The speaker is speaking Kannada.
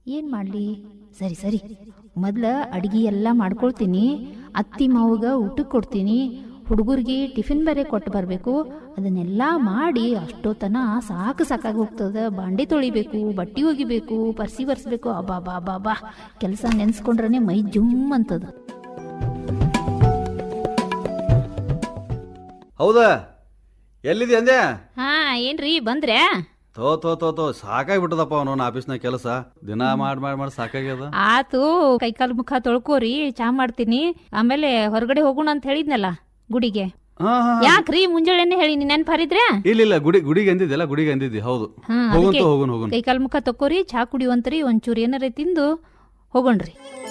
ಏನು ಮಾಡಲಿ ಸರಿ ಸರಿ ಮೊದ್ಲ ಅಡ್ಗೆ ಎಲ್ಲ ಮಾಡ್ಕೊಳ್ತೀನಿ ಅತ್ತಿ ಮಾವಗ ಊಟಕ್ಕೆ ಕೊಡ್ತೀನಿ ಹುಡುಗರಿಗೆ ಟಿಫಿನ್ ಬೇರೆ ಕೊಟ್ಟು ಬರಬೇಕು ಅದನ್ನೆಲ್ಲ ಮಾಡಿ ಅಷ್ಟೊತ್ತನ ಸಾಕು ಸಾಕಾಗಿ ಹೋಗ್ತದ ಬಾಂಡೆ ತೊಳಿಬೇಕು ಬಟ್ಟೆ ಒಗಿಬೇಕು ಪರ್ಸಿ ಬರ್ಸ್ಬೇಕು ಅಬ್ಬಾ ಬಾ ಬಾ ಬಾ ಕೆಲಸ ನೆನ್ಸ್ಕೊಂಡ್ರೆ ಮೈ ಜುಮ್ ಅಂತದ ಹೌದಾ ಎಲ್ಲಿದೆ ಅಂದೆ ಹಾ ಏನ್ರಿ ಬಂದ್ರೆ ತೋ ತೋ ತೋ ತೋ ಸಾಕಾಗ್ಬಿಟ್ಟದಪ್ಪ ಅವನು ಆಫೀಸ್ನಾಗ ಕೆಲಸ ದಿನ ಮಾಡಿ ಮಾಡಿ ಮಾಡಿ ಸಾಕಾಗ್ಯದ ಆತು ಕೈಕಾಲು ಮುಖ ತೊಳ್ಕೋರಿ ಚಾ ಮಾಡ್ತೀನಿ ಆಮೇಲೆ ಹೊರಗಡೆ ಹೋಗೋಣ ಅಂತ ಹೇಳಿದ್ನಲ್ಲ ಗುಡಿಗೆ ಹಾ ಹಾ ಯಾಕ್ರಿ ಮುಂಜಾಳೆನೆ ಹೇಳಿ ನೆನ್ಪ ಹರಿದ್ರೆ ಇಲ್ಲ ಇಲ್ಲ ಗುಡಿ ಗುಡಿಗೆ ಅಂದಿದ್ದೆಲ್ಲ ಗುಡಿಗೆ ಅಂದಿದ್ದಿ ಹೌದು ಹಾ ಹೋಗುಂತ ಅದಕ್ಕೆ ಹೋಗುನ್ ಹೋಗುನ್ ಕೈಕಾಲು ಮುಖ ತಕ್ಕೋರಿ ಚಾ ಕುಡಿಯುವಂತ್ರಿ ಒಂಚೂರು ಏನಾರ ತಿಂದು ಹೋಗೋಣ್ರಿ